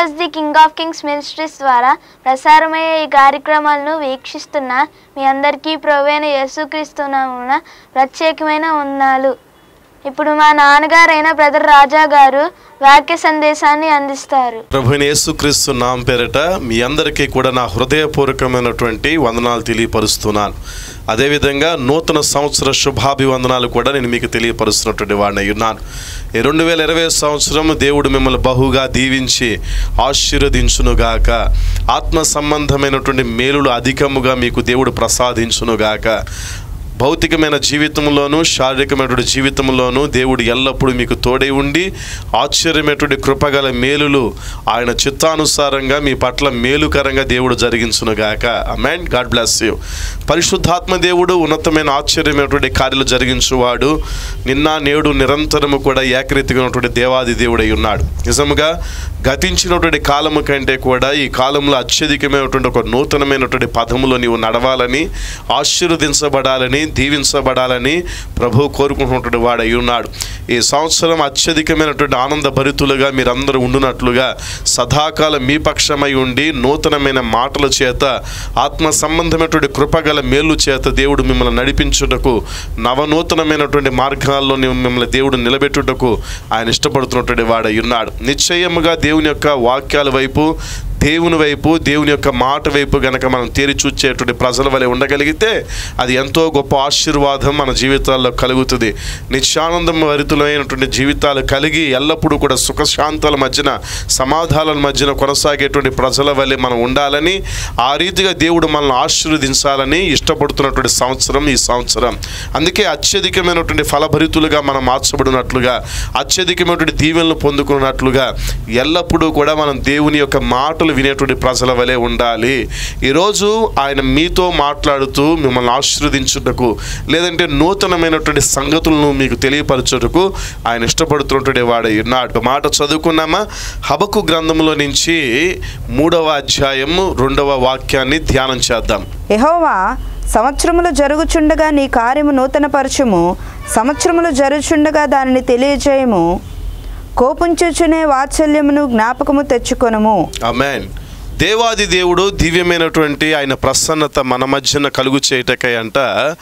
Jesus the king of kings ministries ద్వారా ప్రసారమయ్యే ఈ కార్యక్రమాలను వీక్షిస్తున్న మీ అందరికీ ప్రవైన యేసుక్రీస్తునామున ప్రత్యేకమైన వందనాలు ఇప్పుడు మా నాన్నగారైన బ్రదర్ రాజా గారు వాక్య సందేశాన్ని అందిస్తారు ప్రభుని యేసుక్రీస్తు నామ పేరిట మీ అందరికీ కూడా నా హృదయపూర్వకమైనటువంటి వందనాలు తెలియపరుస్తున్నాను అదేవిధంగా నూతన సంవత్సర శుభాభివందనాలు కూడా నేను మీకు తెలియపరుస్తున్నటువంటి వాడిని ఉన్నాను ఈ రెండు వేల ఇరవై సంవత్సరం దేవుడు మిమ్మల్ని బహుగా దీవించి ఆశీర్వదించునుగాక ఆత్మ సంబంధమైనటువంటి మేలులు అధికముగా మీకు దేవుడు ప్రసాదించునుగాక భౌతికమైన జీవితంలోనూ శారీరకమైనటువంటి జీవితంలోనూ దేవుడు ఎల్లప్పుడూ మీకు తోడై ఉండి ఆశ్చర్యమైనటువంటి కృపగల మేలులు ఆయన చిత్తానుసారంగా మీ పట్ల మేలుకరంగా దేవుడు జరిగించునుగాక అమెన్ గాడ్ బ్లెస్ యూ పరిశుద్ధాత్మ దేవుడు ఉన్నతమైన ఆశ్చర్యమైనటువంటి కార్యాలు జరిగించువాడు నిన్న నేడు నిరంతరము కూడా ఏకరీతిగా ఉన్నటువంటి దేవాది దేవుడై ఉన్నాడు నిజముగా గతించినటువంటి కాలము కంటే కూడా ఈ కాలంలో అత్యధికమైనటువంటి ఒక నూతనమైనటువంటి పదములో నీవు నడవాలని ఆశీర్వదించబడాలని దీవించబడాలని ప్రభు కోరుకుంటున్నటువంటి వాడై ఉన్నాడు ఈ సంవత్సరం అత్యధికమైనటువంటి ఆనంద భరితులుగా మీరందరూ ఉండునట్లుగా సదాకాలం మీ పక్షమై ఉండి నూతనమైన మాటల చేత ఆత్మ సంబంధమైనటువంటి కృపగల మేలు చేత దేవుడు మిమ్మల్ని నడిపించుటకు నవనూతనమైనటువంటి మార్గాల్లో ని- మిమ్మల్ని దేవుడు నిలబెట్టుటకు ఆయన ఇష్టపడుతున్నటువంటి వాడై ఉన్నాడు నిశ్చయముగా దేవుని యొక్క వాక్యాల వైపు దేవుని వైపు దేవుని యొక్క మాట వైపు గనక మనం తేరి చూచేటువంటి ప్రజల వలె ఉండగలిగితే అది ఎంతో గొప్ప ఆశీర్వాదం మన జీవితాల్లో కలుగుతుంది నిత్యానందం భరితులైనటువంటి జీవితాలు కలిగి ఎల్లప్పుడూ కూడా సుఖశాంతాల మధ్యన సమాధానాల మధ్యన కొనసాగేటువంటి ప్రజల వలె మనం ఉండాలని ఆ రీతిగా దేవుడు మనల్ని ఆశీర్వదించాలని ఇష్టపడుతున్నటువంటి సంవత్సరం ఈ సంవత్సరం అందుకే అత్యధికమైనటువంటి ఫలభరితులుగా మనం మార్చబడినట్లుగా అత్యధికమైనటువంటి దీవెనలు పొందుకున్నట్లుగా ఎల్లప్పుడూ కూడా మనం దేవుని యొక్క మాటలు వినేటువంటి ప్రజల వలె ఉండాలి ఈరోజు ఆయన మీతో మాట్లాడుతూ మిమ్మల్ని ఆశీర్వదించుటకు లేదంటే నూతనమైనటువంటి సంగతులను మీకు తెలియపరచుటకు ఆయన ఇష్టపడుతున్నటువంటి వాడు ఉన్నాడు ఒక మాట చదువుకున్నామా హబకు గ్రంథంలో నుంచి మూడవ అధ్యాయము రెండవ వాక్యాన్ని ధ్యానం చేద్దాం యెహోవా సంవత్సరములు జరుగుచుండగా నీ కార్యము నూతనపరచుము సంవత్సరములు జరుగుచుండగా దానిని తెలియజేయము కోపించుచునే వాత్సల్యమును జ్ఞాపకము తెచ్చుకొనుము అమెన్ దేవాది దేవుడు దివ్యమైనటువంటి ఆయన ప్రసన్నత మన మధ్యన కలుగు చేయటకై అంట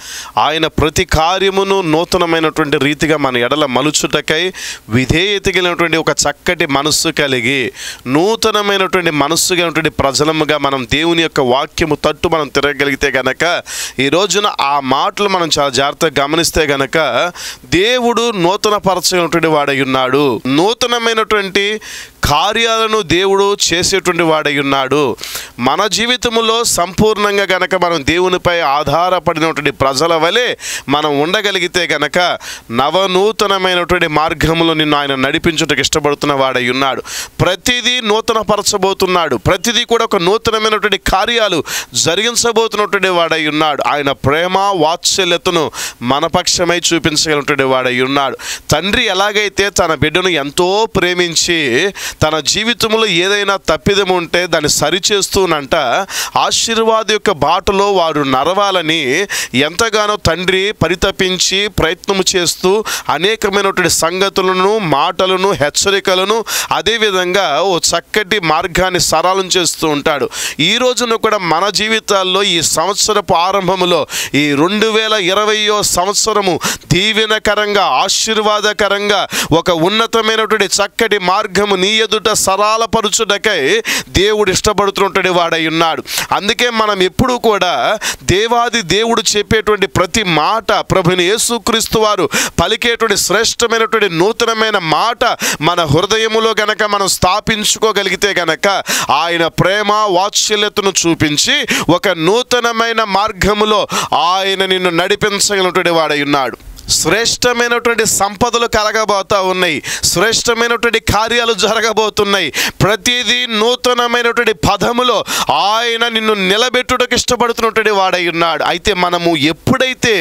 ఆయన ప్రతి కార్యమును నూతనమైనటువంటి రీతిగా మన ఎడల మలుచుటకై విధేయత కలిగినటువంటి ఒక చక్కటి మనస్సు కలిగి నూతనమైనటువంటి మనస్సు కలిగినటువంటి ప్రజలముగా మనం దేవుని యొక్క వాక్యము తట్టు మనం తిరగలిగితే గనక ఈ రోజున ఆ మాటలు మనం చాలా జాగ్రత్తగా గమనిస్తే గనక దేవుడు నూతన పరచటువంటి వాడై ఉన్నాడు నూతనమైనటువంటి కార్యాలను దేవుడు చేసేటువంటి వాడై ఉన్నాడు మన జీవితంలో సంపూర్ణంగా గనక మనం దేవునిపై ఆధారపడినటువంటి ప్రజల వలె మనం ఉండగలిగితే గనక నవనూతనమైనటువంటి మార్గంలో నిన్ను ఆయన నడిపించుటకు ఇష్టపడుతున్న వాడై ఉన్నాడు ప్రతిదీ నూతన పరచబోతున్నాడు ప్రతిదీ కూడా ఒక నూతనమైనటువంటి కార్యాలు జరిగించబోతున్నటువంటి వాడై ఉన్నాడు ఆయన ప్రేమ వాత్సల్యతను మన పక్షమై చూపించగలిగినటువంటి వాడై ఉన్నాడు తండ్రి ఎలాగైతే తన బిడ్డను ఎంతో ప్రేమించి తన జీవితంలో ఏదైనా తప్పిదం ఉంటే దాన్ని సరిచేస్తూనంట ఆశీర్వాద యొక్క బాటలో వారు నరవాలని ఎంతగానో తండ్రి పరితపించి ప్రయత్నము చేస్తూ అనేకమైనటువంటి సంగతులను మాటలను హెచ్చరికలను అదేవిధంగా ఓ చక్కటి మార్గాన్ని సరళం చేస్తూ ఉంటాడు ఈ రోజున కూడా మన జీవితాల్లో ఈ సంవత్సరపు ఆరంభములో ఈ రెండు వేల ఇరవయో సంవత్సరము దీవెనకరంగా ఆశీర్వాదకరంగా ఒక ఉన్నతమైనటువంటి చక్కటి మార్గము నీ ఎదుట సరళపరుచుటకై దేవుడు ఇష్టపడుతున్నటువంటి వాడై ఉన్నాడు అందుకే మనం ఎప్పుడూ కూడా దేవాది దేవుడు చెప్పేటువంటి ప్రతి మాట ప్రభుని యేసుక్రీస్తు వారు పలికేటువంటి శ్రేష్టమైనటువంటి నూతనమైన మాట మన హృదయములో గనక మనం స్థాపించుకోగలిగితే గనక ఆయన ప్రేమ వాత్సల్యతను చూపించి ఒక నూతనమైన మార్గములో ఆయన నిన్ను నడిపించగలిగినటువంటి వాడై ఉన్నాడు శ్రేష్టమైనటువంటి సంపదలు కలగబోతా ఉన్నాయి శ్రేష్టమైనటువంటి కార్యాలు జరగబోతున్నాయి ప్రతిదీ నూతనమైనటువంటి పదములో ఆయన నిన్ను నిలబెట్టుటకు ఇష్టపడుతున్నటువంటి వాడై ఉన్నాడు అయితే మనము ఎప్పుడైతే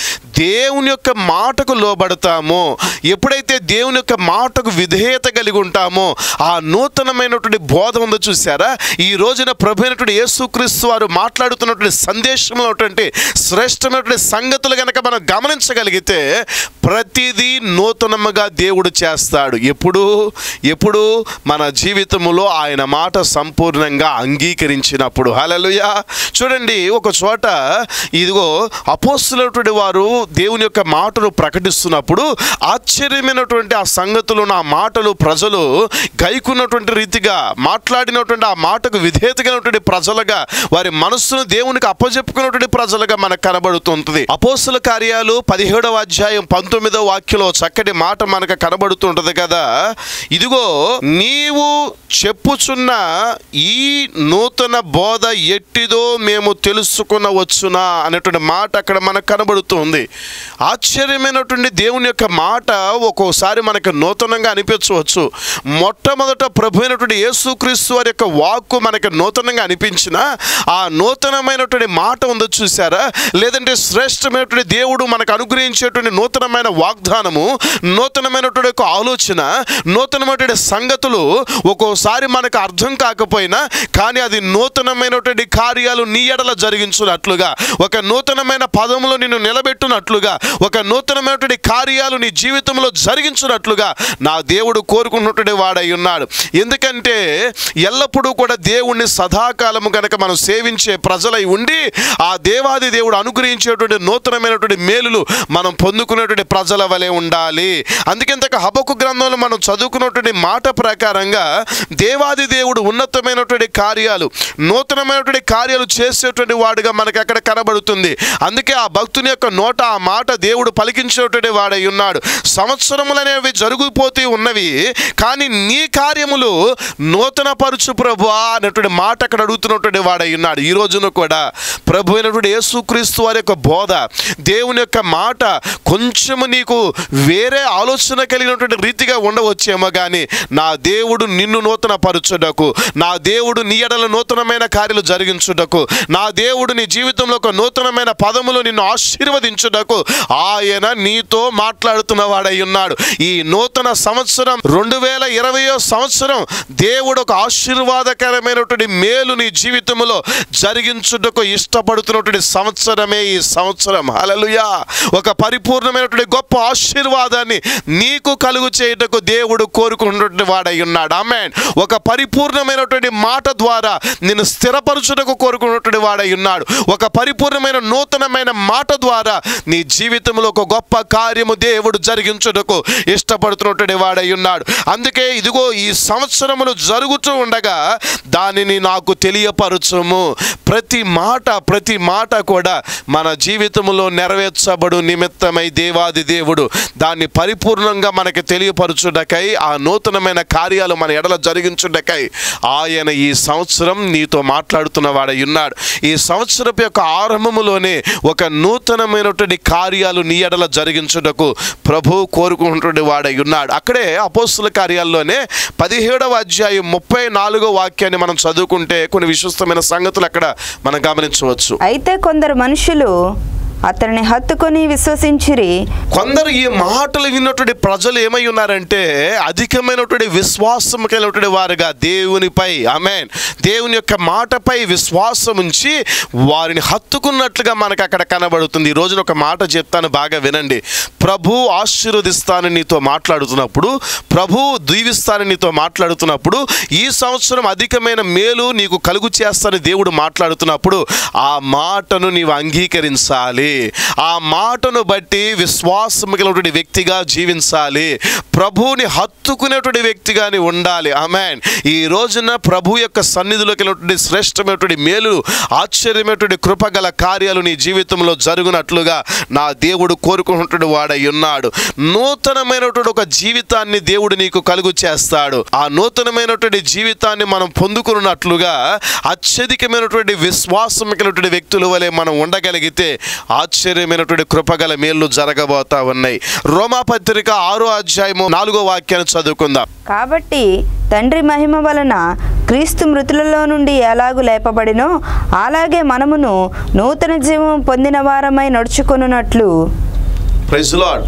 దేవుని యొక్క మాటకు లోబడతామో ఎప్పుడైతే దేవుని యొక్క మాటకు విధేయత కలిగి ఉంటామో ఆ నూతనమైనటువంటి బోధ ఉందో చూసారా ఈ రోజున ప్రభు అయినటువంటి యేసుక్రీస్తు వారు మాట్లాడుతున్నటువంటి సందేశంలో ఉన్నటువంటి శ్రేష్టమైనటువంటి సంగతులు కనుక మనం గమనించగలిగితే నమ్మితే ప్రతిదీ నూతనముగా దేవుడు చేస్తాడు ఎప్పుడు ఎప్పుడు మన జీవితంలో ఆయన మాట సంపూర్ణంగా అంగీకరించినప్పుడు హలలుయా చూడండి ఒక చోట ఇదిగో అపోస్తులటువంటి వారు దేవుని యొక్క మాటలు ప్రకటిస్తున్నప్పుడు ఆశ్చర్యమైనటువంటి ఆ సంగతులు నా మాటలు ప్రజలు గైకున్నటువంటి రీతిగా మాట్లాడినటువంటి ఆ మాటకు విధేయతగినటువంటి ప్రజలుగా వారి మనస్సును దేవునికి అప్పజెప్పుకున్నటువంటి ప్రజలుగా మనకు కనబడుతుంటుంది అపోస్తుల కార్యాలు పదిహేడవ అధ్యాయం పంతొమ్మిదవ వాక్యంలో చక్కటి మాట మనకు కనబడుతుంటది కదా ఇదిగో నీవు చెప్పుచున్న ఈ నూతన బోధ ఎట్టిదో మేము తెలుసుకునవచ్చునా అనేటువంటి మాట అక్కడ మనకు కనబడుతుంది ఆశ్చర్యమైనటువంటి దేవుని యొక్క మాట ఒక్కోసారి మనకు నూతనంగా అనిపించవచ్చు మొట్టమొదట ప్రభు అయినటువంటి యేసుక్రీస్తు వారి యొక్క వాక్కు మనకు నూతనంగా అనిపించిన ఆ నూతనమైనటువంటి మాట ఉందో చూసారా లేదంటే శ్రేష్టమైనటువంటి దేవుడు మనకు అనుగ్రహించేటువంటి నూతనమైన వాగ్దానము నూతనమైనటువంటి ఒక ఆలోచన నూతనమైనటువంటి సంగతులు ఒక్కోసారి మనకు అర్థం కాకపోయినా కానీ అది నూతనమైనటువంటి కార్యాలు నీ ఎడల జరిగించున్నట్లుగా ఒక నూతనమైన పదములో నిన్ను నిలబెట్టునట్లుగా ఒక నూతనమైనటువంటి కార్యాలు నీ జీవితంలో జరిగించున్నట్లుగా నా దేవుడు కోరుకున్నటువంటి వాడై ఉన్నాడు ఎందుకంటే ఎల్లప్పుడూ కూడా దేవుణ్ణి సదాకాలము కనుక మనం సేవించే ప్రజలై ఉండి ఆ దేవాది దేవుడు అనుగ్రహించేటువంటి నూతనమైనటువంటి మేలులు మనం పొందుకునేటువంటి ప్రజల వలె ఉండాలి అందుకే ఇంతక హబకు గ్రంథంలో మనం చదువుకున్నటువంటి మాట ప్రకారంగా దేవాది దేవుడు ఉన్నతమైనటువంటి కార్యాలు నూతనమైనటువంటి కార్యాలు చేసేటువంటి వాడుగా మనకి అక్కడ కనబడుతుంది అందుకే ఆ భక్తుని యొక్క నోట ఆ మాట దేవుడు పలికించేటువంటి వాడై ఉన్నాడు సంవత్సరములు అనేవి జరిగిపోతూ ఉన్నవి కానీ నీ కార్యములు నూతన పరుచు ప్రభు అనేటువంటి మాట అక్కడ అడుగుతున్నటువంటి వాడై ఉన్నాడు ఈ రోజున కూడా ప్రభు అయినటువంటి యేసుక్రీస్తు వారి యొక్క బోధ దేవుని యొక్క మాట కొంచెము నీకు వేరే ఆలోచన కలిగినటువంటి రీతిగా ఉండవచ్చేమో కానీ నా దేవుడు నిన్ను నూతన పరచుటకు నా దేవుడు నీ ఎడల నూతనమైన కార్యాలు జరిగించుటకు నా దేవుడు నీ జీవితంలో ఒక నూతనమైన పదములు నిన్ను ఆశీర్వదించుటకు ఆయన నీతో మాట్లాడుతున్న వాడై ఉన్నాడు ఈ నూతన సంవత్సరం రెండు వేల ఇరవయో సంవత్సరం దేవుడు ఒక ఆశీర్వాదకరమైనటువంటి మేలు నీ జీవితంలో జరిగించుటకు ఇష్టపడుతున్నటువంటి సంవత్సరమే ఈ సంవత్సరం హల్లెలూయా ఒక పరిపూర్ణమైనటువంటి గొప్ప ఆశీర్వాదాన్ని నీకు కలుగు చేయుటకు దేవుడు కోరుకున్నటువంటి వాడై ఉన్నాడు ఆమెన్ ఒక పరిపూర్ణమైనటువంటి మాట ద్వారా నిన్ను స్థిరపరచుటకు కోరుకున్నటువంటి వాడై ఉన్నాడు ఒక పరిపూర్ణమైన నూతనమైన మాట ద్వారా నీ జీవితంలో ఒక గొప్ప కార్యము దేవుడు జరిగించుటకు ఇష్టపడుతున్నటువంటి వాడై ఉన్నాడు అందుకే ఇదిగో ఈ సంవత్సరములు జరుగుతూ ఉండగా దానిని నాకు తెలియపరచుము ప్రతి మాట ప్రతి మాట కూడా మన జీవితంలో నెరవేర్చబడు నిమిత్తమై దేవాది దేవుడు దాన్ని పరిపూర్ణంగా మనకి తెలియపరచుటకై ఆ నూతనమైన కార్యాలు మన ఎడల జరిగించుటకై ఆయన ఈ సంవత్సరం నీతో మాట్లాడుతున్న వాడై ఉన్నాడు ఈ సంవత్సరపు యొక్క ఆరంభములోనే ఒక నూతనమైనటువంటి కార్యాలు నీ ఎడల జరిగించుటకు ప్రభు కోరుకుంటున్న వాడై ఉన్నాడు అక్కడే అపోస్తుల కార్యాల్లోనే పదిహేడవ అధ్యాయం ముప్పై నాలుగో వాక్యాన్ని మనం చదువుకుంటే కొన్ని విశ్వస్తమైన సంగతులు అక్కడ మనం గమనించవచ్చు అయితే కొందరు మనుషులు అతనిని హత్తుకొని విశ్వసించిరి కొందరు ఈ మాటలు విన్నటువంటి ప్రజలు ఏమై ఉన్నారంటే అధికమైనటువంటి విశ్వాసం కలిగినటువంటి వారుగా దేవునిపై ఆమెన్ దేవుని యొక్క మాటపై విశ్వాసం ఉంచి వారిని హత్తుకున్నట్లుగా మనకు అక్కడ కనబడుతుంది ఈ రోజున ఒక మాట చెప్తాను బాగా వినండి ప్రభు ఆశీర్వదిస్తానని నీతో మాట్లాడుతున్నప్పుడు ప్రభు దీవిస్తానని నీతో మాట్లాడుతున్నప్పుడు ఈ సంవత్సరం అధికమైన మేలు నీకు కలుగు చేస్తానని దేవుడు మాట్లాడుతున్నప్పుడు ఆ మాటను నీవు అంగీకరించాలి ఆ మాటను బట్టి విశ్వాసం కలిగినటువంటి వ్యక్తిగా జీవించాలి ప్రభువుని హత్తుకునేటువంటి వ్యక్తిగా నీ ఉండాలి ఆమెన్ ఈ రోజున ప్రభు యొక్క సన్నిధిలోకి వెళ్ళినటువంటి శ్రేష్టమైనటువంటి మేలు ఆశ్చర్యమైనటువంటి కృపగల కార్యాలు నీ జీవితంలో జరుగునట్లుగా నా దేవుడు కోరుకున్నటువంటి వాడై ఉన్నాడు నూతనమైనటువంటి ఒక జీవితాన్ని దేవుడు నీకు కలుగు చేస్తాడు ఆ నూతనమైనటువంటి జీవితాన్ని మనం పొందుకున్నట్లుగా అత్యధికమైనటువంటి విశ్వాసం కలిగినటువంటి వ్యక్తుల వలె మనం ఉండగలిగితే ఆశ్చర్యమైనటువంటి కృపగల మేళ్ళు జరగబోతా ఉన్నాయి రోమాపత్రిక ఆరో అధ్యాయము నాలుగో వాక్యాన్ని చదువుకుందాం కాబట్టి తండ్రి మహిమ వలన క్రీస్తు మృతులలో నుండి ఎలాగు లేపబడినో అలాగే మనమును నూతన జీవం పొందిన వారమై నడుచుకొనున్నట్లు ప్రైజ్ లాడ్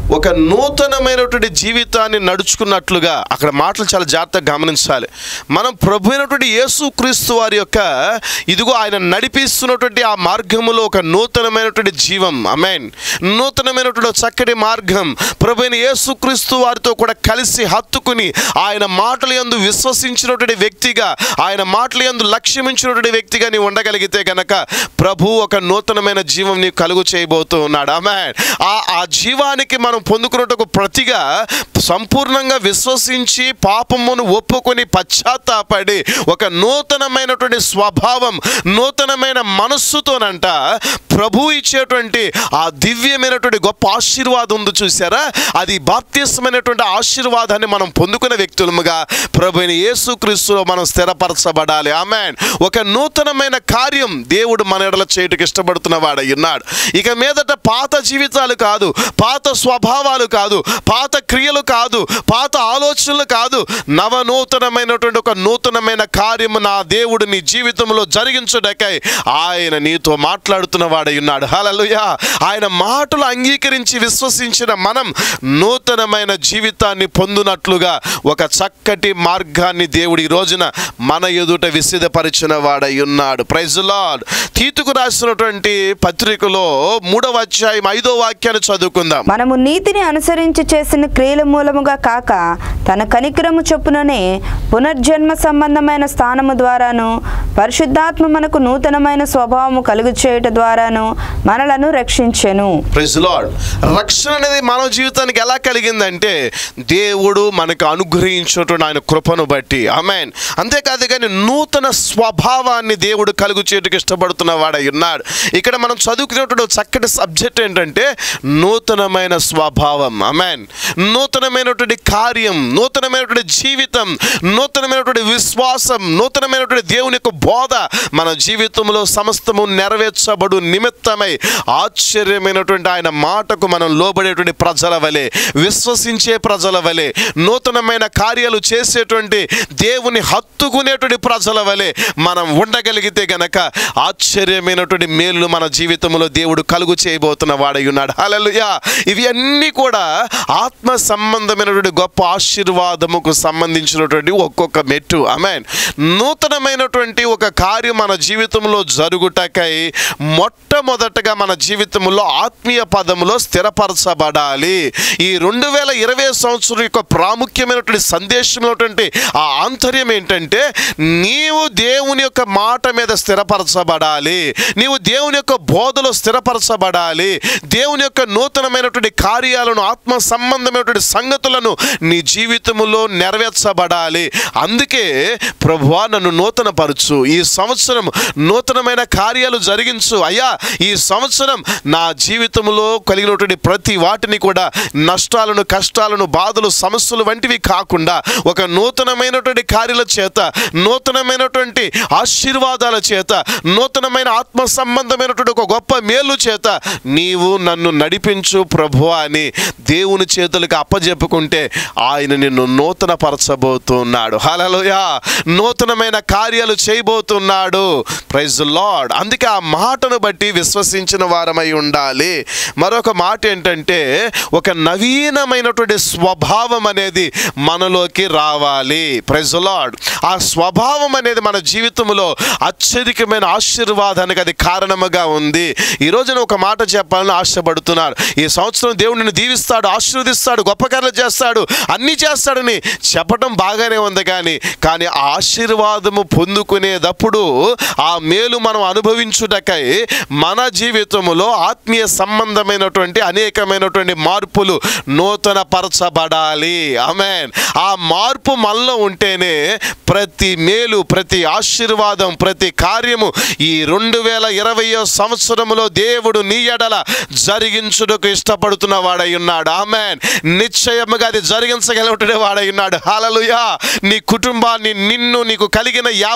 ఒక నూతనమైనటువంటి జీవితాన్ని నడుచుకున్నట్లుగా అక్కడ మాటలు చాలా జాగ్రత్తగా గమనించాలి మనం ప్రభు అయినటువంటి యేసుక్రీస్తు వారి యొక్క ఇదిగో ఆయన నడిపిస్తున్నటువంటి ఆ మార్గములో ఒక నూతనమైనటువంటి జీవం అమెన్ నూతనమైనటువంటి ఒక చక్కటి మార్గం ప్రభు అయిన యేసుక్రీస్తు వారితో కూడా కలిసి హత్తుకుని ఆయన మాటల యందు విశ్వసించినటువంటి వ్యక్తిగా ఆయన మాటల యందు లక్ష్యమించినటువంటి వ్యక్తిగా నీవు ఉండగలిగితే గనక ప్రభు ఒక నూతనమైన జీవం నీకు కలుగు చేయబోతూ ఉన్నాడు అమెన్ ఆ ఆ జీవానికి మనం పొందుకున్నట్టుకు ప్రతిగా సంపూర్ణంగా విశ్వసించి పాపమును ఒప్పుకొని పశ్చాత్తాపడి ఒక నూతనమైనటువంటి స్వభావం నూతనమైన మనస్సుతోనంట ప్రభు ఇచ్చేటువంటి ఆ దివ్యమైనటువంటి గొప్ప ఆశీర్వాదం ఉంది చూసారా అది బాప్తిస్మైనటువంటి ఆశీర్వాదాన్ని మనం పొందుకున్న వ్యక్తులముగా ప్రభు అయిన యేసుక్రీస్తులో మనం స్థిరపరచబడాలి ఆమెన్ ఒక నూతనమైన కార్యం దేవుడు మన ఎడల చేయటకు ఇష్టపడుతున్న వాడై ఉన్నాడు ఇక మీదట పాత జీవితాలు కాదు పాత స్వభావాలు కాదు పాత క్రియలు కాదు పాత ఆలోచనలు కాదు నవనూతనమైనటువంటి ఒక నూతనమైన కార్యము నా దేవుడు నీ జీవితంలో జరిగించుటకై ఆయన నీతో మాట్లాడుతున్న వాడై ఉన్నాడు హలలుయా ఆయన మాటలు అంగీకరించి విశ్వసించిన మనం నూతనమైన జీవితాన్ని పొందునట్లుగా ఒక చక్కటి మార్గాన్ని దేవుడు ఈ రోజున మన ఎదుట విసిదపరిచిన వాడై ఉన్నాడు ప్రైజ్ లార్డ్ తీతుకు రాసినటువంటి పత్రికలో మూడవ అధ్యాయం ఐదో వాక్యాన్ని చదువుకుందాం మనము నీతిని అనుసరించి చేసిన క్రియల మూలముగా కాక తన కనికరము చొప్పుననే పునర్జన్మ సంబంధమైన స్థానము ద్వారాను పరిశుద్ధాత్మ మనకు నూతనమైన స్వభావము కలుగు చేయుట ద్వారాను మనలను రక్షించెను ప్రైజ్ లార్డ్ రక్షణ అనేది మానవ జీవితానికి ఎలా కలిగిందంటే దేవుడు మనకు అనుగ్రహించినటువంటి ఆయన కృపను బట్టి ఆమెన్ అంతేకాదు కానీ నూతన స్వభావాన్ని దేవుడు కలుగు చేయడానికి ఇష్టపడుతున్న వాడై ఉన్నాడు ఇక్కడ మనం చదువుకునేటువంటి ఒక చక్కటి సబ్జెక్ట్ ఏంటంటే నూతనమైన స్వభావం ఆమెన్ నూతనమైనటువంటి కార్యం నూతనమైనటువంటి జీవితం నూతనమైనటువంటి విశ్వాసం నూతనమైనటువంటి దేవుని యొక్క బోధ మన జీవితంలో సమస్తము నెరవేర్చబడు నిమిత్తమై ఆశ్చర్యమైనటువంటి ఆయన మాటకు మనం లోబడేటువంటి ప్రజల వలె విశ్వసించే ప్రజల వలె నూతనమైన కార్యాలు చేసేటువంటి దేవుని హత్తుకునేటువంటి ప్రజల వలె మనం ఉండగలిగితే గనక ఆశ్చర్యమైనటువంటి మేలు మన జీవితంలో దేవుడు కలుగు చేయబోతున్న వాడై ఉన్నాడు హల్లెలూయా ఇవి అన్నీ కూడా ఆత్మ సంబంధమైనటువంటి గొప్ప ఆశీర్వాదముకు సంబంధించినటువంటి ఒక్కొక్క మెట్టు ఆమెన్ నూతనమైనటువంటి ఒక కార్యం మన జీవితంలో జరుగుటకై మొట్టమొదటగా మన జీవితంలో ఆత్మీయ పదములో స్థిరపరచబడాలి ఈ రెండు వేల ఇరవై సంవత్సరం యొక్క ప్రాముఖ్యమైనటువంటి సందేశమైనటువంటి ఆ ఆంతర్యం ఏంటంటే నీవు దేవుని యొక్క మాట మీద స్థిరపరచబడాలి నీవు దేవుని యొక్క బోధలో స్థిరపరచబడాలి దేవుని యొక్క నూతనమైనటువంటి కార్యాలను ఆత్మ సంబంధమైనటువంటి సంగతులను నీ జీవితములో నెరవేర్చబడాలి అందుకే ప్రభువా నన్ను నూతనపరచు ఈ సంవత్సరం నూతనమైన కార్యాలు జరిగించు అయ్యా ఈ సంవత్సరం నా జీవితంలో కలిగినటువంటి ప్రతి వాటిని కూడా నష్టాలను కష్టాలను బాధలు సమస్యలు వంటివి కాకుండా ఒక నూతనమైనటువంటి కార్యాల చేత నూతనమైనటువంటి ఆశీర్వాదాల చేత నూతనమైన ఆత్మ సంబంధమైనటువంటి ఒక గొప్ప మేలు చేత నీవు నన్ను నడిపించు ప్రభు అని దేవుని చేతులకు అప్పజెప్పుకుంటే ఆయన నిన్ను నూతన పరచబోతున్నాడు హలలోయా నూతనమైన కార్యాలు చేయబోతున్నాడు ప్రైజ్ లార్డ్ అందుకే ఆ మాటను బట్టి విశ్వసించిన వారమై ఉండాలి మరొక మాట ఏంటంటే ఒక నవీనమైనటువంటి స్వభావం అనేది మనలోకి రావాలి ప్రైజ్ లార్డ్ ఆ స్వభావం అనేది మన జీవితంలో అత్యధికమైన ఆశీర్వాదానికి అది కారణముగా ఉంది ఈ రోజున ఒక మాట చెప్పాలని ఆశపడుతున్నారు ఈ సంవత్సరం దేవుడు నిన్ను దీవిస్తాడు ఆశీర్వదిస్తాడు గొప్ప కార్యాలు చేస్తాడు అన్నీ చేస్తాడని చెప్పడం బాగానే ఉంది కానీ కానీ ఆ ఆశీర్వాదము పొందుకునేటప్పుడు ఆ మేలు మనం అనుభవించుటకై మన జీవితంలో ఆత్మీయ సంబంధమైనటువంటి అనేకమైనటువంటి మార్పులు నూతన పరచబడాలి ఆమెన్ ఆ మార్పు మనలో ఉంటేనే ప్రతి మేలు ప్రతి ఆశీర్వాదం ప్రతి కార్యము ఈ రెండు వేల ఇరవయో సంవత్సరములో దేవుడు నీ ఎడల జరిగించుటకు ఇష్టపడుతున్న వాడై ఉన్నాడు ఆమెన్ నిశ్చయముగా అది జరిగించగలిగిన వాడై ఉన్నాడు హాలలుయా నీ కుటుంబాన్ని నిన్ను నీకు కలిగిన యావత్తును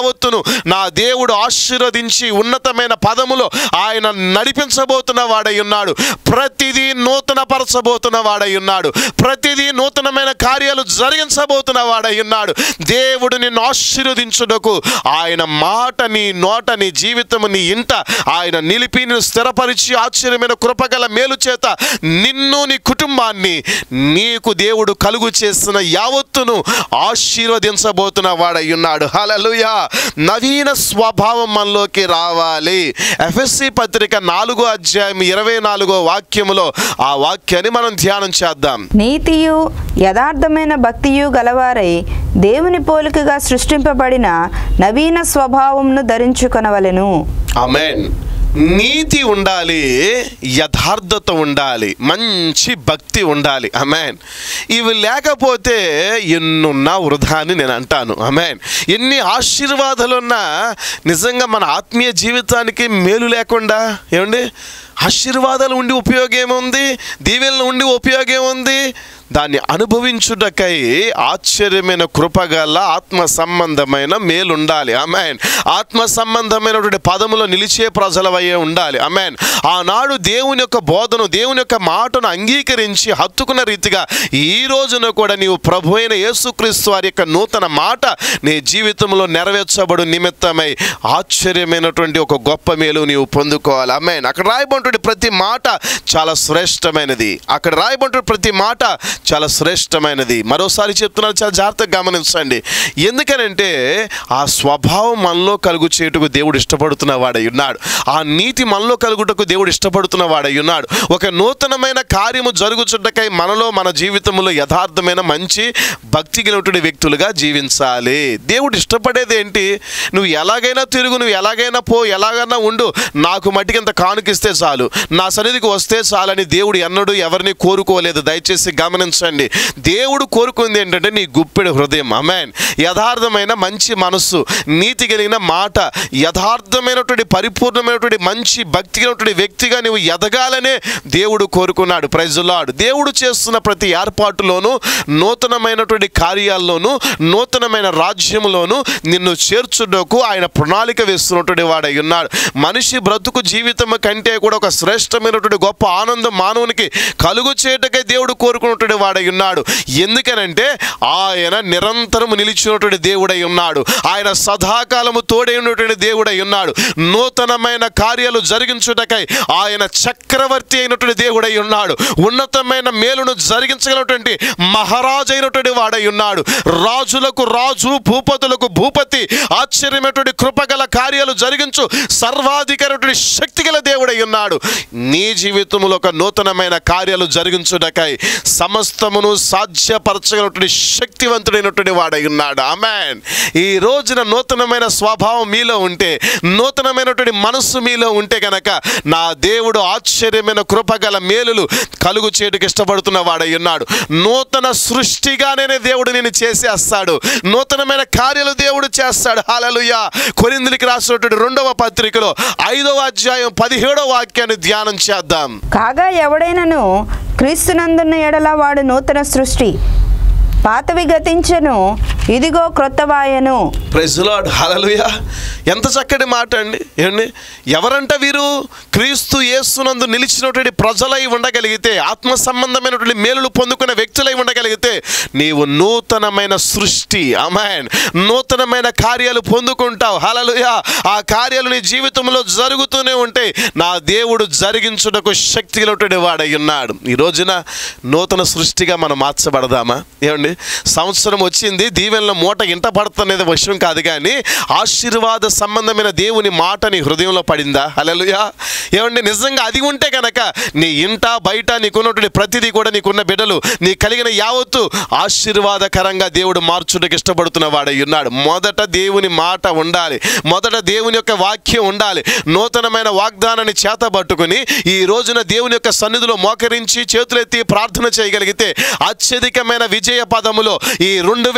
నా దేవుడు ఆశీర్వదించి ఉన్నతమైన పదములో ఆయన నడిపించబోతున్న వాడై ఉన్నాడు ప్రతిదీ నూతన పరచబోతున్న వాడై ఉన్నాడు ప్రతిదీ నూతనమైన కార్యాలు జరిగించబోతున్న వాడై ఉన్నాడు దేవుడు నిన్ను ఆశీర్వదించుటకు ఆయన మాట నీ నోట నీ జీవితము నీ ఇంట ఆయన నిలిపి నిన్ను స్థిరపరిచి ఆశ్చర్యమైన కృపగల మేలు చేత నిన్ను నీ కుటుంబాన్ని నీకు దేవుడు కలుగు చేసిన యావత్తును ఆశీర్వదించబోతున్న వాడై ఉన్నాడు హలలుయా నవీన స్వభావం మనలోకి రావాలి ఎఫ్ఎస్సి పత్రిక నాలుగో అధ్యాయం ఇరవై నాలుగో వాక్యములో ఆ వాక్యాన్ని మనం ధ్యానం చేద్దాం నీతియు యథార్థమైన భక్తియు గలవారై దేవుని పోలికగా సృష్టింపబడిన నవీన స్వభావంను ధరించుకొనవలెను ఆమెన్ నీతి ఉండాలి యథార్థత ఉండాలి మంచి భక్తి ఉండాలి అమెన్ ఇవి లేకపోతే ఎన్నున్నా వృధా అని నేను అంటాను అమెన్ ఎన్ని ఆశీర్వాదాలున్నా నిజంగా మన ఆత్మీయ జీవితానికి మేలు లేకుండా ఏమండి ఆశీర్వాదాలు ఉండి ఉపయోగం ఏముంది దీవెనలు ఉండి ఉపయోగం ఏముంది దాన్ని అనుభవించుటకై ఆశ్చర్యమైన కృపగల ఆత్మ సంబంధమైన మేలు ఉండాలి అమెన్ ఆత్మ సంబంధమైనటువంటి పదములో నిలిచే ప్రజలవయ్యే ఉండాలి అమెన్ ఆనాడు దేవుని యొక్క బోధను దేవుని యొక్క మాటను అంగీకరించి హత్తుకున్న రీతిగా ఈ రోజున కూడా నీవు ప్రభు అయిన యేసుక్రీస్తు వారి యొక్క నూతన మాట నీ జీవితంలో నెరవేర్చబడు నిమిత్తమై ఆశ్చర్యమైనటువంటి ఒక గొప్ప మేలు నీవు పొందుకోవాలి అమెన్ అక్కడ రాయబడినటువంటి ప్రతి మాట చాలా శ్రేష్టమైనది అక్కడ రాయబడిన ప్రతి మాట చాలా శ్రేష్టమైనది మరోసారి చెప్తున్నాను చాలా జాగ్రత్తగా గమనించండి ఎందుకనంటే ఆ స్వభావం మనలో కలుగు చేయుటకు దేవుడు ఇష్టపడుతున్న వాడై ఉన్నాడు ఆ నీతి మనలో కలుగుటకు దేవుడు ఇష్టపడుతున్న వాడై ఉన్నాడు ఒక నూతనమైన కార్యము జరుగుచుటకై మనలో మన జీవితంలో యథార్థమైన మంచి భక్తి కలిగినటువంటి వ్యక్తులుగా జీవించాలి దేవుడు ఇష్టపడేది ఏంటి నువ్వు ఎలాగైనా తిరుగు నువ్వు ఎలాగైనా పో ఎలాగైనా ఉండు నాకు మట్టికి ఇంత కానుకిస్తే చాలు నా సన్నిధికి వస్తే చాలని దేవుడు ఎన్నడూ ఎవరిని కోరుకోలేదు దయచేసి గమనించండి దేవుడు కోరుకుంది ఏంటంటే నీ గుప్పెడు హృదయం అమెన్ యథార్థమైన మంచి మనస్సు నీతి కలిగిన మాట యథార్థమైనటువంటి పరిపూర్ణమైనటువంటి మంచి భక్తి కలిగినటువంటి వ్యక్తిగా నువ్వు ఎదగాలనే దేవుడు కోరుకున్నాడు ప్రైజులాడు దేవుడు చేస్తున్న ప్రతి ఏర్పాటులోనూ నూతనమైనటువంటి కార్యాల్లోనూ నూతనమైన రాజ్యములోనూ నిన్ను చేర్చుటకు ఆయన ప్రణాళిక వేస్తున్నటువంటి వాడై ఉన్నాడు మనిషి బ్రతుకు జీవితం కంటే కూడా ఒక శ్రేష్టమైనటువంటి గొప్ప ఆనందం మానవునికి కలుగు చేయటకై దేవుడు కోరుకున్నటువంటి వాడై ఉన్నాడు ఎందుకనంటే ఆయన నిరంతరము నిలిచినటువంటి దేవుడై ఉన్నాడు ఆయన సదాకాలము తోడై ఉన్నటువంటి దేవుడై ఉన్నాడు నూతనమైన కార్యాలు జరిగించుటకై ఆయన చక్రవర్తి అయినటువంటి దేవుడై ఉన్నాడు ఉన్నతమైన మేలును జరిగించగలటువంటి మహారాజు అయినటువంటి వాడై ఉన్నాడు రాజులకు రాజు భూపతులకు భూపతి ఆశ్చర్యమైనటువంటి కృపగల కార్యాలు జరిగించు సర్వాధికారైనటువంటి శక్తి గల దేవుడై ఉన్నాడు నీ జీవితంలో ఒక నూతనమైన కార్యాలు జరిగించుటకై సమస్తమును సాధ్యపరచగలటువంటి శక్తివంతుడైనటువంటి వాడై ఉన్నాడు ఆమెన్ ఈ రోజున నూతనమైన స్వభావం మీలో ఉంటే నూతనమైనటువంటి మనస్సు మీలో ఉంటే గనక నా దేవుడు ఆశ్చర్యమైన కృపగల మేలులు కలుగు చేయడానికి ఇష్టపడుతున్న వాడై ఉన్నాడు నూతన సృష్టిగానే దేవుడు నేను చేసేస్తాడు నూతనమైన కార్యాలు దేవుడు చేస్తాడు హాలలుయా కొరిందులకి రాసినటువంటి రెండవ పత్రికలో ఐదవ అధ్యాయం పదిహేడవ వాక్యాన్ని ధ్యానం చేద్దాం కాగా ఎవడైనను క్రీస్తునందున్న ఎడల వాడు నూతన సృష్టి పాతవి గతించెను ఇదిగో క్రొత్తవాయను ప్రెజలాడ్ హలలుయా ఎంత చక్కటి మాట అండి ఏమండి ఎవరంట వీరు క్రీస్తు యేసునందు నిలిచినటువంటి ప్రజలై ఉండగలిగితే ఆత్మ సంబంధమైనటువంటి మేలులు పొందుకునే వ్యక్తులై ఉండగలిగితే నీవు నూతనమైన సృష్టి అమాయన్ నూతనమైన కార్యాలు పొందుకుంటావు హలలుయా ఆ కార్యాలు నీ జీవితంలో జరుగుతూనే ఉంటే నా దేవుడు జరిగించుటకు శక్తి కలిగినటువంటి వాడై ఉన్నాడు ఈ రోజున నూతన సృష్టిగా మనం మార్చబడదామా ఏమండి సంవత్సరం వచ్చింది దీవెనల మూట ఇంట పడుతున్నది విషయం కాదు కానీ ఆశీర్వాద సంబంధమైన దేవుని మాట నీ హృదయంలో పడిందా హల్లెలూయా ఏమండి నిజంగా అది ఉంటే కనుక నీ ఇంట బయట నీకున్నటువంటి ప్రతిదీ కూడా నీకున్న బిడ్డలు నీ కలిగిన యావత్తు ఆశీర్వాదకరంగా దేవుడు మార్చుటకు ఇష్టపడుతున్న వాడై ఉన్నాడు మొదట దేవుని మాట ఉండాలి మొదట దేవుని యొక్క వాక్యం ఉండాలి నూతనమైన వాగ్దానాన్ని చేతబట్టుకుని ఈ రోజున దేవుని యొక్క సన్నిధిలో మోకరించి చేతులెత్తి ప్రార్థన చేయగలిగితే అత్యధికమైన విజయ పదములో ఈ రెండు వేల ఇరవై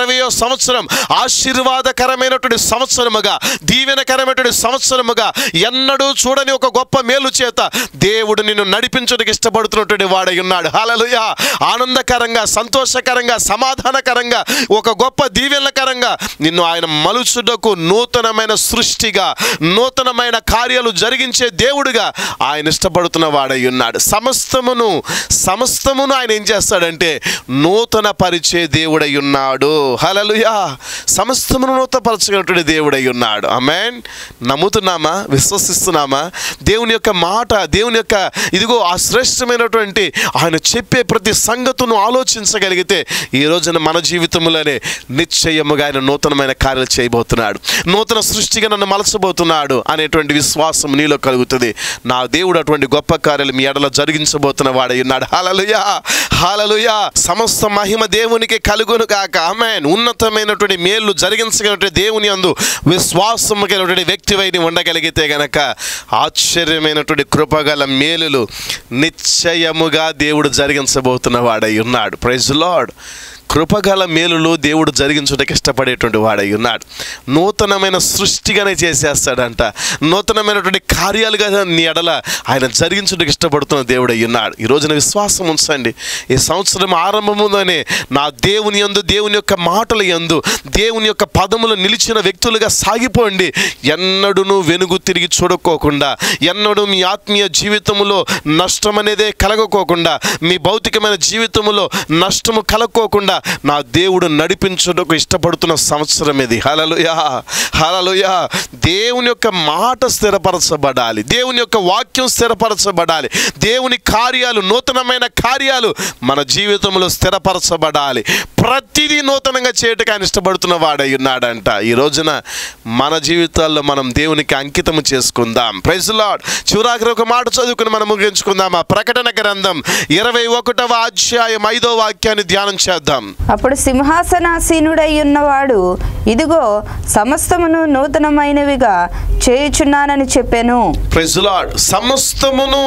ఇరవయో సంవత్సరం ఆశీర్వాదకరమైనటువంటి సంవత్సరముగా దీవెనకరమైనటువంటి సంవత్సరముగా ఎన్నడూ చూడని ఒక గొప్ప మేలు చేత దేవుడు నిన్ను నడిపించడానికి ఇష్టపడుతున్నటువంటి వాడై ఉన్నాడు హాలలుయ ఆనందకరంగా సంతోషకరంగా సమాధానకరంగా ఒక గొప్ప దీవెనకరంగా నిన్ను ఆయన మలుచుటకు నూతనమైన సృష్టిగా నూతనమైన కార్యాలు జరిగించే దేవుడిగా ఆయన ఇష్టపడుతున్న వాడై ఉన్నాడు సమస్తమును సమస్తమును ఆయన ఏం చేస్తాడంటే నూతన పరిచే దేవుడై ఉన్నాడు హలలుయా సమస్తమును నూతనపరచగలటువంటి దేవుడై ఉన్నాడు ఆమెన్ నమ్ముతున్నామా విశ్వసిస్తున్నామా దేవుని యొక్క మాట దేవుని యొక్క ఇదిగో ఆ శ్రేష్టమైనటువంటి ఆయన చెప్పే ప్రతి సంగతును ఆలోచించగలిగితే ఈ రోజున మన జీవితంలోనే నిశ్చయముగా ఆయన నూతనమైన కార్యాలు చేయబోతున్నాడు నూతన సృష్టిగా నన్ను మలచబోతున్నాడు అనేటువంటి విశ్వాసం నీలో కలుగుతుంది నా దేవుడు అటువంటి గొప్ప కార్యాలు మీ ఎడలో జరిగించబోతున్న వాడై ఉన్నాడు హాలలుయా హాలలుయా సమస్త మహిమ దేవునికి కలుగును కాక ఆమెన్ ఉన్నతమైనటువంటి మేలు జరిగించగలిగినటువంటి దేవుని అందు విశ్వాసం కలిగినటువంటి వ్యక్తివైని ఉండగలిగితే గనక ఆశ్చర్యమైనటువంటి కృపగల మేలులు నిశ్చయముగా దేవుడు జరిగించబోతున్న వాడై ఉన్నాడు ప్రైజ్ లార్డ్ కృపగల మేలులు దేవుడు జరిగించుటకు ఇష్టపడేటువంటి వాడై ఉన్నాడు నూతనమైన సృష్టిగానే చేసేస్తాడంట నూతనమైనటువంటి కార్యాలుగా నీ ఎడల ఆయన జరిగించుటకు ఇష్టపడుతున్న దేవుడై ఉన్నాడు ఈ రోజున విశ్వాసం ఉంచండి ఈ సంవత్సరం ఆరంభములోనే నా దేవుని యందు దేవుని యొక్క మాటల యందు దేవుని యొక్క పదములు నిలిచిన వ్యక్తులుగా సాగిపోండి ఎన్నడూను వెనుగు తిరిగి చూడకోకుండా ఎన్నడూ మీ ఆత్మీయ జీవితంలో నష్టం అనేదే కలగకోకుండా మీ భౌతికమైన జీవితంలో నష్టము కలగకోకుండా నా దేవుడు నడిపించుటకు ఇష్టపడుతున్న సంవత్సరం ఇది హలలుయా హలలుయా దేవుని యొక్క మాట స్థిరపరచబడాలి దేవుని యొక్క వాక్యం స్థిరపరచబడాలి దేవుని కార్యాలు నూతనమైన కార్యాలు మన జీవితంలో స్థిరపరచబడాలి ప్రతిదీ నూతనంగా చేయటకు ఆయన ఇష్టపడుతున్న వాడై ఉన్నాడంట ఈ రోజున మన జీవితాల్లో మనం దేవునికి అంకితము చేసుకుందాం ప్రైజ్ లాడ్ చివరాఖరి ఒక మాట చదువుకుని మనం ముగించుకుందాం ఆ ప్రకటన గ్రంథం ఇరవై ఒకటవ అధ్యాయం ఐదో వాక్యాన్ని ధ్యానం చేద్దాం అప్పుడు సింహాసనాసీనుడై ఉన్నవాడు ఇదిగో సమస్తమును నూతనమైనవిగా చేయుచున్నానని చెప్పాను ప్రైజ్ లాడ్ సమస్తమును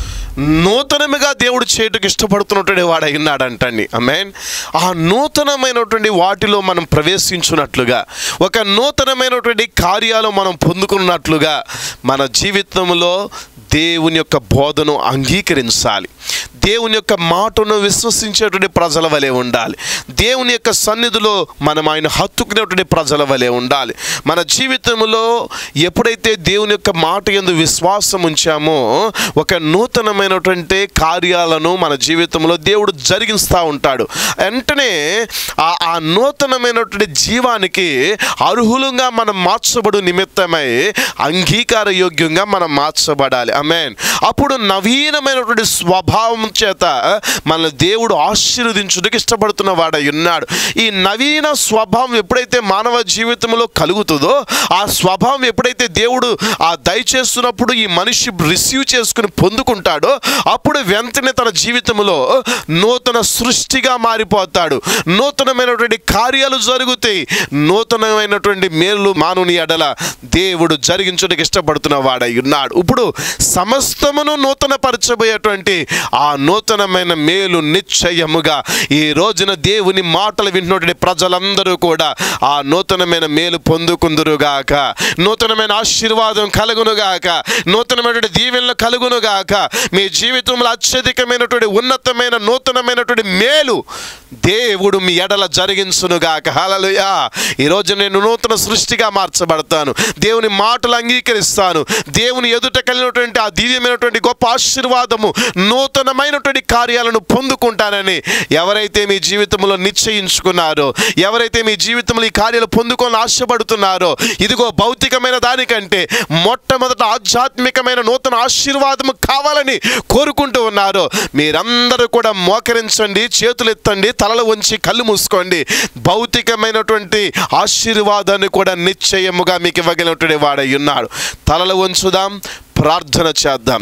నూతనముగా దేవుడు చేయటకు ఇష్టపడుతున్నటువంటి వాడు అయినాడంటండి అమేన్ ఆ నూతనమైనటువంటి వాటిలో మనం ప్రవేశించున్నట్లుగా ఒక నూతనమైనటువంటి కార్యాలు మనం పొందుకున్నట్లుగా మన జీవితంలో దేవుని యొక్క బోధను అంగీకరించాలి దేవుని యొక్క మాటను విశ్వసించేటువంటి ప్రజల వలె ఉండాలి దేవుని యొక్క సన్నిధిలో మనం ఆయన హత్తుకునేటువంటి ప్రజల వలె ఉండాలి మన జీవితంలో ఎప్పుడైతే దేవుని యొక్క మాట ఎందు విశ్వాసం ఉంచామో ఒక నూతనమైనటువంటి కార్యాలను మన జీవితంలో దేవుడు జరిగిస్తూ ఉంటాడు వెంటనే ఆ ఆ నూతనమైనటువంటి జీవానికి అర్హులుగా మనం మార్చబడు నిమిత్తమై అంగీకార యోగ్యంగా మనం మార్చబడాలి అమేన్ అప్పుడు నవీనమైనటువంటి స్వభావం చేత మన దేవుడు ఆశీర్వదించుటకు ఇష్టపడుతున్న వాడై ఉన్నాడు ఈ నవీన స్వభావం ఎప్పుడైతే మానవ జీవితంలో కలుగుతుందో ఆ స్వభావం ఎప్పుడైతే దేవుడు ఆ దయచేస్తున్నప్పుడు ఈ మనిషి రిసీవ్ చేసుకుని పొందుకుంటాడో అప్పుడు వెంటనే తన జీవితంలో నూతన సృష్టిగా మారిపోతాడు నూతనమైనటువంటి కార్యాలు జరుగుతాయి నూతనమైనటువంటి మేలు మానవుని ఎడల దేవుడు జరిగించడానికి ఇష్టపడుతున్న వాడై ఉన్నాడు ఇప్పుడు సమస్తమును నూతనపరచబోయేటువంటి ఆ నూతనమైన మేలు నిశ్చయముగా ఈ రోజున దేవుని మాటలు వింటున్నటువంటి ప్రజలందరూ కూడా ఆ నూతనమైన మేలు పొందుకుందురుగాక నూతనమైన ఆశీర్వాదం కలుగునుగాక నూతనమైనటువంటి దీవెనలు కలుగునుగాక మీ జీవితంలో అత్యధికమైనటువంటి ఉన్నతమైన నూతనమైనటువంటి మేలు దేవుడు మీ ఎడల జరిగించునుగాక హలలుయా ఈరోజు నేను నూతన సృష్టిగా మార్చబడతాను దేవుని మాటలు అంగీకరిస్తాను దేవుని ఎదుట కలిగినటువంటి ఆ దివ్యమైనటువంటి గొప్ప ఆశీర్వాదము నూతనమైనటువంటి కార్యాలను పొందుకుంటానని ఎవరైతే మీ జీవితంలో నిశ్చయించుకున్నారో ఎవరైతే మీ జీవితంలో ఈ కార్యాలు పొందుకొని ఆశపడుతున్నారో ఇదిగో భౌతికమైన దానికంటే మొట్టమొదట ఆధ్యాత్మికమైన నూతన ఆశీర్వాదము కావాలని కోరుకుంటూ ఉన్నారో మీరందరూ కూడా మోకరించండి చేతులు ఎత్తండి తలలు ఉంచి కళ్ళు మూసుకోండి భౌతికమైనటువంటి ఆశీర్వాదాన్ని కూడా నిశ్చయముగా మీకు ఇవ్వగలిగినటువంటి వాడై ఉన్నాడు తలలు ఉంచుదాం ప్రార్థన చేద్దాం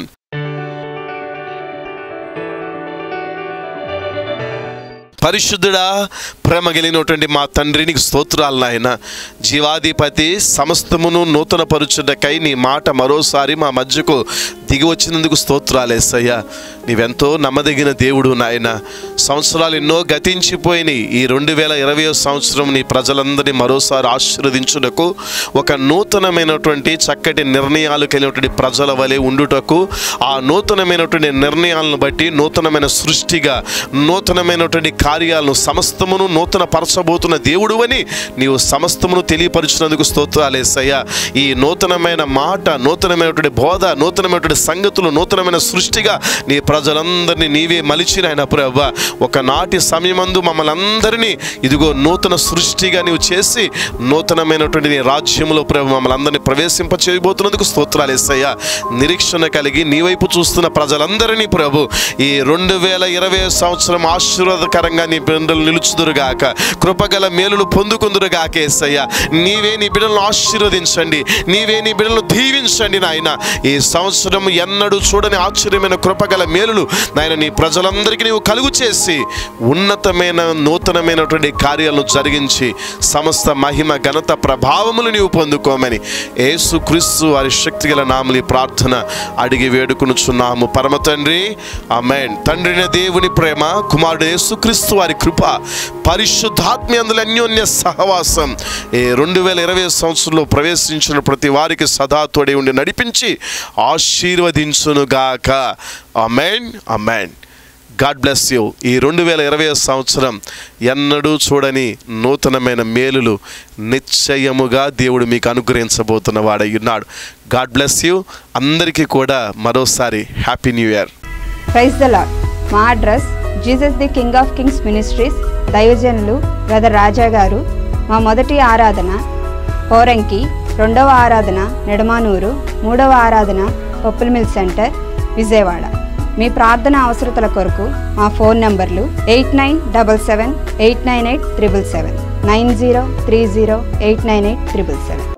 పరిశుద్ధుడా ప్రేమ కలిగినటువంటి మా తండ్రికి స్తోత్రాలు నాయన జీవాధిపతి సమస్తమును నూతన పరుచుటకై నీ మాట మరోసారి మా మధ్యకు దిగి వచ్చినందుకు స్తోత్రాలేసయ్యా నీవెంతో నమ్మదగిన దేవుడు నాయన సంవత్సరాలు ఎన్నో గతించిపోయినాయి ఈ రెండు వేల ఇరవై సంవత్సరం నీ ప్రజలందరినీ మరోసారి ఆశీర్వదించుటకు ఒక నూతనమైనటువంటి చక్కటి నిర్ణయాలు కలిగినటువంటి ప్రజల వలె ఉండుటకు ఆ నూతనమైనటువంటి నిర్ణయాలను బట్టి నూతనమైన సృష్టిగా నూతనమైనటువంటి కార్యాలను సమస్తమును నూతన పరచబోతున్న దేవుడు అని నీవు సమస్తమును తెలియపరిచినందుకు స్తోత్రాలేసయ్యా ఈ నూతనమైన మాట నూతనమైనటువంటి బోధ నూతనమైనటువంటి సంగతులు నూతనమైన సృష్టిగా నీ ప్రజలందరినీ నీవే మలిచిన ఆయన ప్రభ ఒకనాటి సమయమందు మమ్మల్ని అందరినీ ఇదిగో నూతన సృష్టిగా నీవు చేసి నూతనమైనటువంటి నీ రాజ్యంలో ప్రభు మమ్మల్ని అందరినీ ప్రవేశింప చేయబోతున్నందుకు స్తోత్రాలు ఎస్సయ్యా నిరీక్షణ కలిగి నీ వైపు చూస్తున్న ప్రజలందరినీ ప్రభు ఈ రెండు వేల ఇరవై సంవత్సరం ఆశీర్వాదకరంగా నీ బిడ్డలు నిలుచుదురుగాక కృపగల మేలులు పొందుకుందురుగాక ఎస్సయ్యా నీవే నీ బిడ్డలను ఆశీర్వదించండి నీవే నీ బిడ్డలను దీవించండి నాయన ఈ సంవత్సరం ఎన్నడూ చూడని ఆశ్చర్యమైన కృపగల మేలులు నాయన నీ ప్రజలందరికీ నీవు కలుగు చేసి ఉన్నతమైన నూతనమైనటువంటి కార్యాలను జరిగించి సమస్త మహిమ ఘనత ప్రభావములు నీవు పొందుకోమని యేసు క్రీస్తు వారి శక్తిగల నామలి ప్రార్థన అడిగి వేడుకొనుచున్నాము పరమ తండ్రి ఆమెన్ తండ్రిన దేవుని ప్రేమ కుమారుడు యేసుక్రీస్తు వారి కృప పరిశుద్ధాత్మ అందుల అన్యోన్య సహవాసం ఈ రెండు వేల ఇరవై సంవత్సరంలో ప్రవేశించిన ప్రతి వారికి సదా తోడే ఉండి నడిపించి ఆశీర్వదించునుగాక amen amen God bless you ఈ రెండు వేల ఇరవై సంవత్సరం ఎన్నడూ చూడని నూతనమైన మేలులు నిశ్చయముగా దేవుడు మీకు అనుగ్రహించబోతున్న వాడై ఉన్నాడు గాడ్ బ్లెస్ యూ అందరికీ కూడా మరోసారి happy new year praise the lord మా address Jesus the king of kings ministries దైవజనులు బ్రదర్ రాజా గారు మా మొదటి ఆరాధన పోరంకి రెండవ ఆరాధన నెడమానూరు మూడవ ఆరాధన పప్పుల మిల్ సెంటర్ విజయవాడ మీ ప్రార్థన అవసరతల కొరకు మా ఫోన్ నంబర్లు eight nine double seven eight nine eight triple seven nine zero three zero eight nine eight triple seven